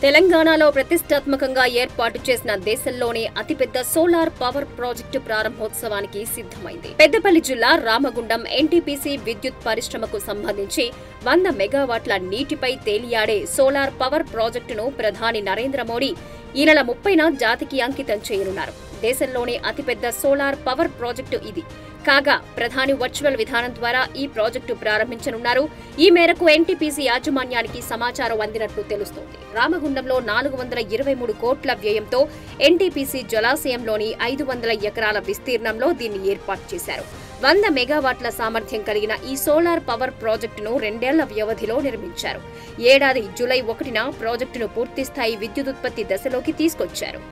తెలంగాణలో ప్రతిష్టాత్మకంగా ఏర్పాటు చేసిన దేశంలోనే అతిపెద్ద సోలార్ పవర్ ప్రాజెక్టు ప్రారంభోత్సవానికి సిద్ధమైంది పెద్దపల్లి జిల్లా రామగుండం ఎన్టీపీసీ విద్యుత్ పరిశ్రమకు సంబంధించి వంద మెగావాట్ల నీటిపై తేలియాడే సోలార్ పవర్ ప్రాజెక్టును ప్రధాని నరేంద్ర మోడీ ఈ నెల ముప్పైన జాతికి అంకితం చేయనున్నారు దేశంలోనే అతిపెద్ద సోలార్ పవర్ ప్రాజెక్టు ఇది కాగా ప్రధాని వర్చువల్ విధానం ద్వారా ఈ ప్రాజెక్టు ప్రారంభించనున్నారు ఈ మేరకు ఎన్టీపీసీ యాజమాన్యానికి సమాచారం అందినట్లు తెలుస్తోంది రామగుండంలో నాలుగు వందల ఇరవై మూడు కోట్ల వ్యయంతో ఎన్టీపీసీ జలాశయంలోని ఐదు వందల ఎకరాల విస్తీర్ణంలో దీన్ని ఏర్పాటు చేశారు వంద మెగావాట్ల సామర్థ్యం కలిగిన ఈ సోలార్ పవర్ ప్రాజెక్టును రెండేళ్ల వ్యవధిలో నిర్మించారు ఏడాది జూలై ఒకటిన ప్రాజెక్టును పూర్తిస్థాయి విద్యుదుత్పత్తి దశలోకి తీసుకొచ్చారు